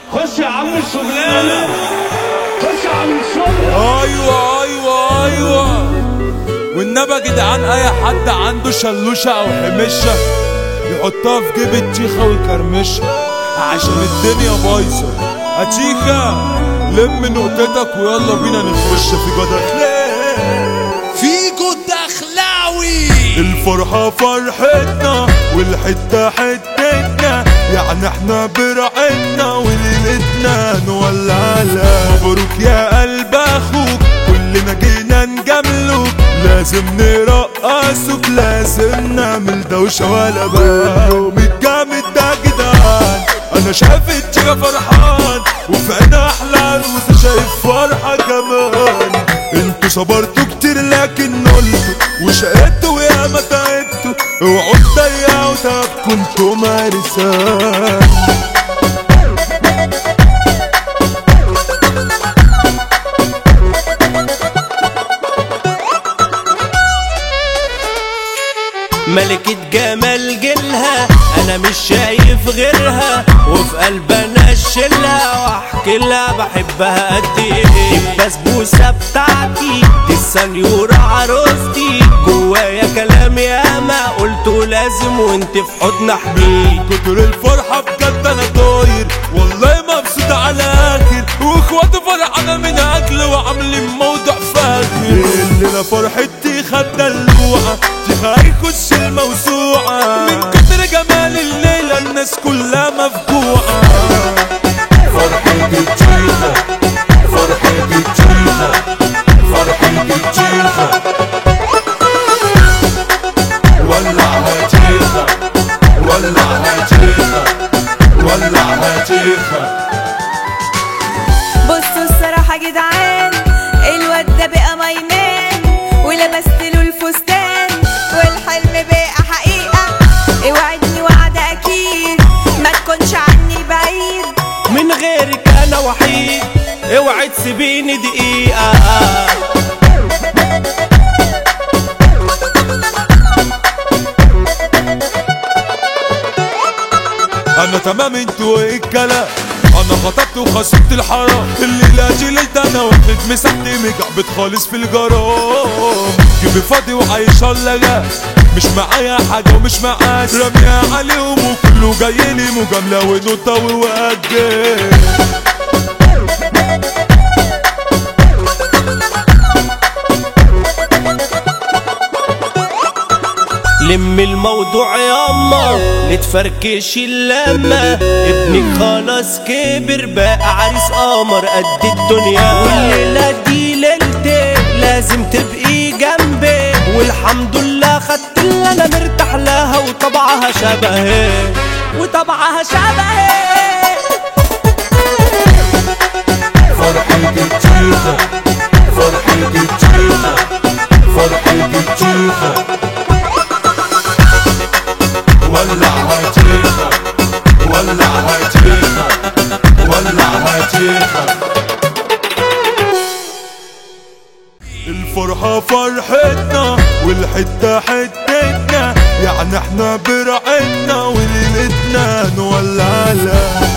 خش يا عم الشغلانه خش يا عم الشغل ايوه ايوه ايوه والنبي يا جدعان اي حد عنده شلوشه او حمشه يحطها في جيب التيخه ويكرمشها عشان الدنيا بايظه اتيخه لم نقطتك ويلا بينا نخش في جدك فيجو الدخلاوي الفرحة فرحتنا والحتة حتتنا يعني احنا برعتنا وليلتنا نولعها مبروك يا قلب اخوك كلنا جينا نجاملوك لازم نرقصوك لازم نعمل دوشة ولا بقى يوم الجامد ده يا جدعان انا شايف التيجة فرحان وفي عينها احلى عروسة شايف فرحة كمان انتوا صبرتوا كتير لكن قلتوا وشقيتوا ويا ما تعبتوا اوعوا تضيعوا تعبكم انتوا مارسان ملكة جمال جيلها انا مش شايف غيرها وفي قلبي انا اشيلها واحكي لها بحبها قد ايه البسبوسة بتاعتي دي السنيورة عروستي جوايا كلام ياما قلته لازم وانت في حضن احميه كتر الفرحة بجد انا طاير والله مبسوط على اخر واخواتي فرحانة من اجل وعاملين موضوع فاخر الليلة فرحتي خد دلوعة تيخا هيخش الموسوعة من كتر جمال الليلة الناس كلها مفجوعة فرحتي تيخا فرحتي تيخا فرحتي تيخا ولعها تيخا ولعها تيخا ولعها تيخا بصوا الصراحة جدعان الواد ده بقى مايمان ولبست له الفستان والحلم بقى حقيقة اوعدني وعد اكيد ما تكونش عني بعيد من غيرك انا وحيد اوعي تسيبيني دقيقة انا تمام انتوا ايه الكلام انا خطبت وخصمت الحرام الليلة دي ليلة انا واخد مساحتي مجعبت خالص في الجرام جيبي فاضي وعايش لا مش معايا حاجة ومش معاش راميها عليهم وكله جاي لي مجاملة ونوتة ووجه لم الموضوع ياما نتفركش اللمة ابنك خلاص كبر بقى عريس قمر قد الدنيا والليلة دي ليلتي لازم تبقي جنبي والحمد لله خدت اللي انا مرتاح لها وطبعها شبهي وطبعها شبهي فرحتي تيخة فرحتي تيخة فرحتي تيخة ولعها تيخة ولعها تيخة ولعها تيخة الفرحة فرحتنا والحتة حتتنا يعني احنا برعتنا وليلتنا نولعها